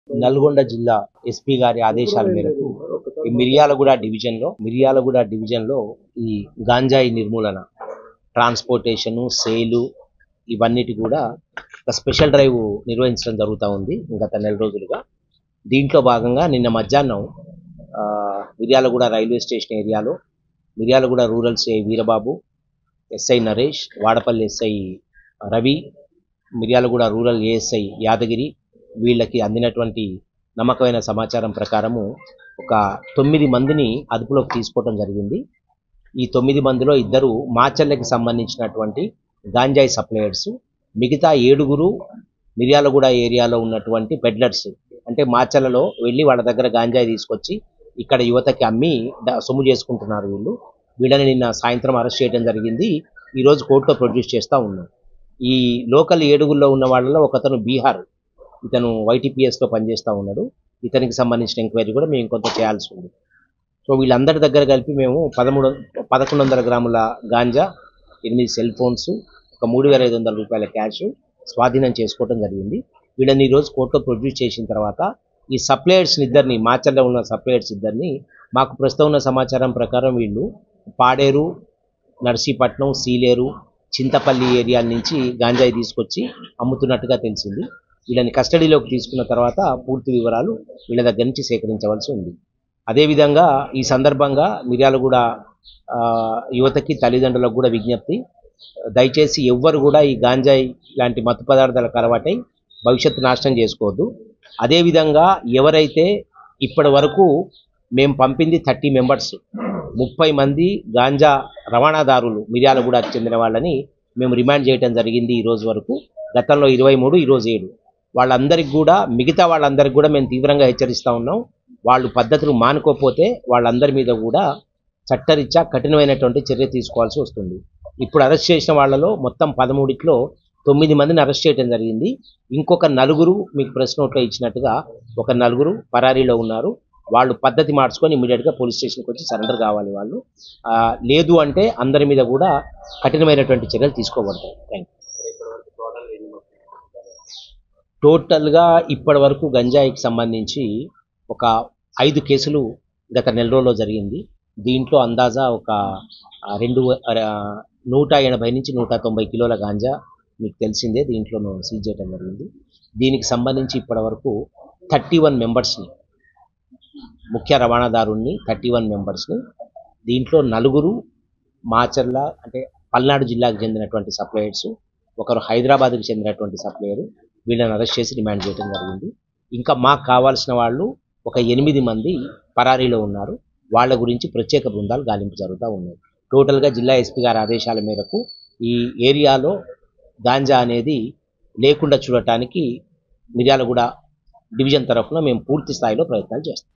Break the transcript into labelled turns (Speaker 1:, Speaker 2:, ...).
Speaker 1: నల్గొండ జిల్లా ఎస్పీ గారి ఆదేశాల మేరకు ఈ మిర్యాలగూడ డివిజన్లో మిర్యాలగూడ డివిజన్లో ఈ గాంజాయి నిర్మూలన ట్రాన్స్పోర్టేషను సేలు ఇవన్నిటి కూడా ఒక స్పెషల్ డ్రైవ్ నిర్వహించడం జరుగుతూ ఉంది గత నెల రోజులుగా దీంట్లో భాగంగా నిన్న మధ్యాహ్నం ఆ, మిర్యాలగూడ రైల్వే స్టేషన్ ఏరియాలో Miryalaguda rural CI Veerababu SI Naresh Vadapalli SI Ravi Miryalaguda rural ASI Yadagiri వీళ్ళకి అందినటువంటి నమ్మకమైన సమాచారం ప్రకారము ఒక తొమ్మిది మందిని అదుపులోకి తీసుకోవడం జరిగింది ఈ తొమ్మిది మందిలో ఇద్దరు మాచర్లకి సంబంధించినటువంటి గాంజాయి సప్లయర్స్ మిగతా ఏడుగురు మిర్యాలగూడ ఏరియాలో ఉన్నటువంటి పెడ్లర్స్ అంటే మాచర్లలో వెళ్ళి వాళ్ళ దగ్గర గాంజాయి తీసుకొచ్చి ఇక్కడ యువతకి అమ్మి ద- సొమ్ము చేసుకుంటున్నారు వీళ్ళు వీళ్ళని నిన్న సాయంత్రం అరెస్ట్ చేయడం జరిగింది ఈరోజు కోర్టులో ప్రొడ్యూస్ చేస్తూ ఉన్నాం ఈ లోకల్ ఏడుగుల్లో ఉన్న వాళ్ళలో ఒకతను బీహార్ ఇతను వైటీపీఎస్లో పనిచేస్తూ ఉన్నాడు ఇతనికి సంబంధించిన ఎంక్వైరీ కూడా మేము కొంత చేయాల్సి ఉంది సో వీళ్ళందరి దగ్గర కలిపి మేము పదమూడు పదకొండు వందల గ్రాముల గాంజా ఎనిమిది సెల్ ఫోన్స్ ఒక మూడు వేల ఐదు వందల రూపాయల క్యాష్ స్వాధీనం చేసుకోవడం జరిగింది వీళ్ళని ఈరోజు కోర్టులో ప్రొడ్యూస్ చేసిన తర్వాత ఈ సప్లయర్స్ ఇద్దరిని మాచర్లో ఉన్న సప్లయర్స్ ఇద్దరిని మాకు ప్రస్తుతం ఉన్న సమాచారం ప్రకారం వీళ్ళు పాడేరు నర్సీపట్నం సీలేరు చింతపల్లి ఏరియా నుంచి గాంజాయి తీసుకొచ్చి అమ్ముతున్నట్టుగా తెలిసింది వీళ్ళని కస్టడీలోకి తీసుకున్న తర్వాత పూర్తి వివరాలు వీళ్ళ దగ్గర నుంచి సేకరించవలసి ఉంది అదేవిధంగా ఈ సందర్భంగా మిర్యాలగూడ ఆ, యువతకి తల్లిదండ్రులకు కూడా విజ్ఞప్తి దయచేసి ఎవ్వరు కూడా ఈ గాంజాయి లాంటి మత్తు పదార్థాలకు అలవాటై భవిష్యత్తు నాశనం చేసుకోవద్దు అదేవిధంగా ఎవరైతే ఇప్పటి వరకు మేము పంపింది థర్టీ మెంబర్స్ ముప్పై మంది గాంజా రవాణాదారులు మిర్యాలగూడకు చెందిన వాళ్ళని మేము రిమాండ్ చేయడం జరిగింది ఈ రోజు వరకు గతంలో ఇరవై మూడు ఈరోజు ఏడు వాళ్ళందరికీ కూడా మిగతా వాళ్ళందరికీ కూడా మేము తీవ్రంగా హెచ్చరిస్తూ ఉన్నాం వాళ్ళు పద్ధతులు మానుకోకపోతే వాళ్ళందరి మీద కూడా చట్టరీత్యా కఠినమైనటువంటి చర్య తీసుకోవాల్సి వస్తుంది ఇప్పుడు అరెస్ట్ చేసిన వాళ్ళలో మొత్తం పదమూడిట్లో తొమ్మిది మందిని అరెస్ట్ చేయడం జరిగింది ఇంకొక నలుగురు మీకు ప్రెస్ నోట్లో ఇచ్చినట్టుగా ఒక నలుగురు పరారీలో ఉన్నారు వాళ్ళు పద్ధతి మార్చుకొని ఇమీడియట్గా పోలీస్ స్టేషన్కి వచ్చి సరెండర్ కావాలి వాళ్ళు ఆ, లేదు అంటే అందరి మీద కూడా కఠినమైనటువంటి చర్యలు తీసుకోబడతాయి థ్యాంక్ టోటల్గా ఇప్పటి వరకు గంజాయికి సంబంధించి ఒక ఐదు కేసులు గత నెల రోజుల్లో జరిగింది దీంట్లో అందాజా ఒక ఆ, రెండు ఆ, నూట ఎనభై నుంచి నూట తొంభై కిలోల గాంజా మీకు తెలిసిందే దీంట్లో సీజ్ చేయడం జరిగింది దీనికి సంబంధించి ఇప్పటి వరకు థర్టీ వన్ మెంబర్స్ని ముఖ్య రవాణాదారుణ్ణి థర్టీ వన్ మెంబర్స్ని దీంట్లో నలుగురు మాచర్ల అంటే పల్నాడు జిల్లాకు చెందినటువంటి సప్లయర్స్ ఒకరు హైదరాబాద్కి చెందినటువంటి సప్లయర్ వీళ్ళని అరెస్ట్ చేసి రిమాండ్ చేయడం జరిగింది ఇంకా మాకు కావాల్సిన వాళ్ళు ఒక ఎనిమిది మంది పరారీలో ఉన్నారు వాళ్ళ గురించి ప్రత్యేక బృందాలు గాలింపు జరుగుతూ ఉన్నాయి టోటల్గా జిల్లా ఎస్పీ గారి ఆదేశాల మేరకు ఈ ఏరియాలో గాంజా అనేది లేకుండా చూడటానికి మిర్యాలగూడ డివిజన్ తరఫున మేము పూర్తి స్థాయిలో ప్రయత్నాలు చేస్తాం